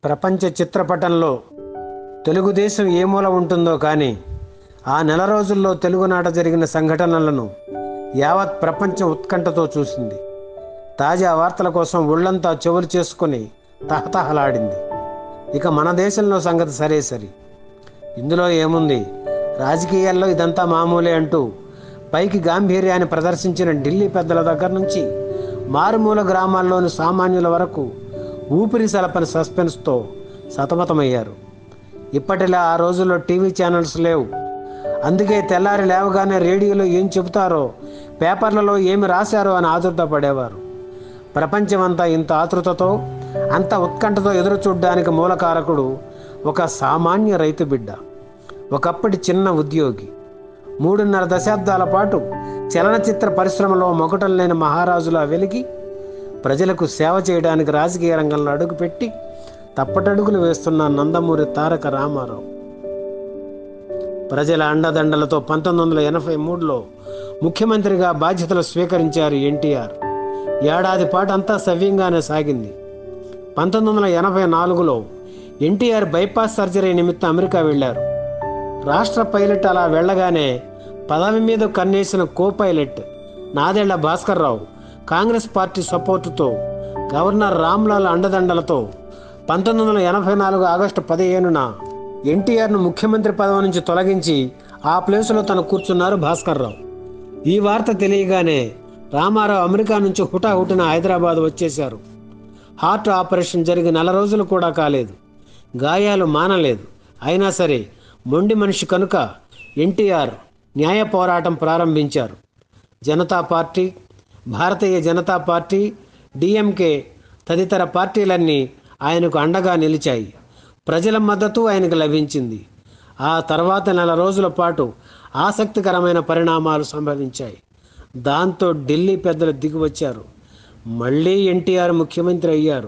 ప్రపంచ చిత్రపటంలో తెలుగుదేశం ఏ మూల ఉంటుందో కానీ ఆ నెల రోజుల్లో తెలుగునాట జరిగిన సంఘటనలను యావత్ ప్రపంచం ఉత్కంఠతో చూసింది తాజా వార్తల కోసం ఒళ్ళంతా చెవులు చేసుకొని తహతహలాడింది ఇక మన దేశంలో సంగతి సరే సరి ఇందులో ఏముంది రాజకీయాల్లో ఇదంతా మామూలే అంటూ పైకి గాంభీర్యాన్ని ప్రదర్శించిన ఢిల్లీ పెద్దల దగ్గర నుంచి మారుమూల గ్రామాల్లోని సామాన్యుల వరకు ఊపిరి సలపని సస్పెన్స్తో సతమతమయ్యారు ఇప్పటిలా ఆ రోజుల్లో టీవీ ఛానల్స్ లేవు అందుకే తెల్లారి లేవగానే రేడియోలో ఏం చెబుతారో పేపర్లలో ఏమి రాశారో అని ఆదుర్ద పడేవారు ప్రపంచమంతా ఇంత ఆతృతతో అంత ఉత్కంఠతో ఎదురు చూడ్డానికి మూలకారకుడు ఒక సామాన్య రైతు బిడ్డ ఒకప్పటి చిన్న ఉద్యోగి మూడున్నర దశాబ్దాల పాటు చలనచిత్ర పరిశ్రమలో మొగటం లేని మహారాజులా వెలిగి ప్రజలకు సేవ చేయడానికి రాజకీయ రంగంలో అడుగుపెట్టి తప్పటడుగులు వేస్తున్న నందమూరి తారక రామారావు ప్రజల అండదండలతో పంతొమ్మిది వందల ఎనభై మూడులో ముఖ్యమంత్రిగా బాధ్యతలు స్వీకరించారు ఎన్టీఆర్ ఏడాది పాటు అంతా సవ్యంగానే సాగింది పంతొమ్మిది వందల ఎనభై నాలుగులో ఎన్టీఆర్ బైపాస్ సర్జరీ నిమిత్తం అమెరికా వెళ్ళారు రాష్ట్ర పైలట్ అలా వెళ్ళగానే పదవి మీద కన్నేసిన co pilot Nadendla Bhaskar Rao Congress party సపోర్టుతో గవర్నర్ రామ్లాల్ అండదండలతో పంతొమ్మిది వందల ఎనభై నాలుగు ఆగస్టు పదిహేనున ఎన్టీఆర్ను ముఖ్యమంత్రి పదవి నుంచి తొలగించి ఆ ప్లేసులో తను కూర్చున్నారు భాస్కర్ రావు ఈ వార్త తెలియగానే రామారావు అమెరికా నుంచి హుటాహుటిన హైదరాబాద్ వచ్చేశారు హార్ట్ ఆపరేషన్ జరిగి నెల రోజులు కూడా కాలేదు గాయాలు మానలేదు అయినా సరే మొండి మనిషి కనుక ఎన్టీఆర్ న్యాయ పోరాటం ప్రారంభించారు జనతా పార్టీ భారతీయ జనతా పార్టీ డిఎంకే తదితర పార్టీలన్నీ ఆయనకు అండగా నిలిచాయి ప్రజల మద్దతు ఆయనకు లభించింది ఆ తర్వాత నెల రోజుల పాటు ఆసక్తికరమైన పరిణామాలు సంభవించాయి దాంతో ఢిల్లీ పెద్దలు దిగివచ్చారు మళ్ళీ ఎన్టీఆర్ ముఖ్యమంత్రి అయ్యారు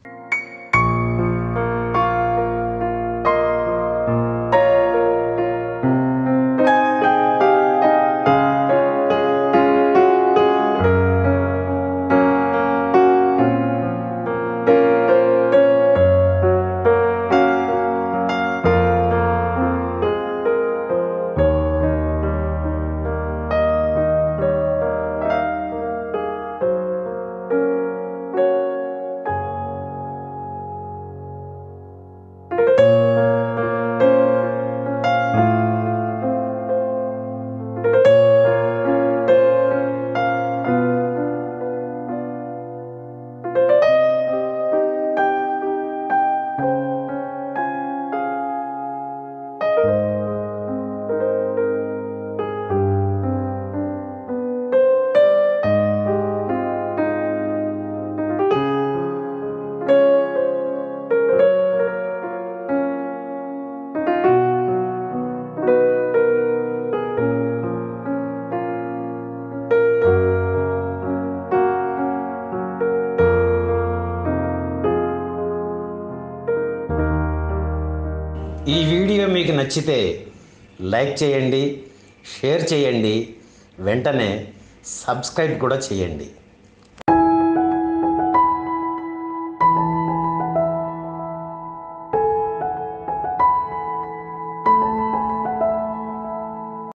ఈ వీడియో మీకు నచ్చితే లైక్ చేయండి షేర్ చేయండి వెంటనే సబ్స్క్రైబ్ కూడా చేయండి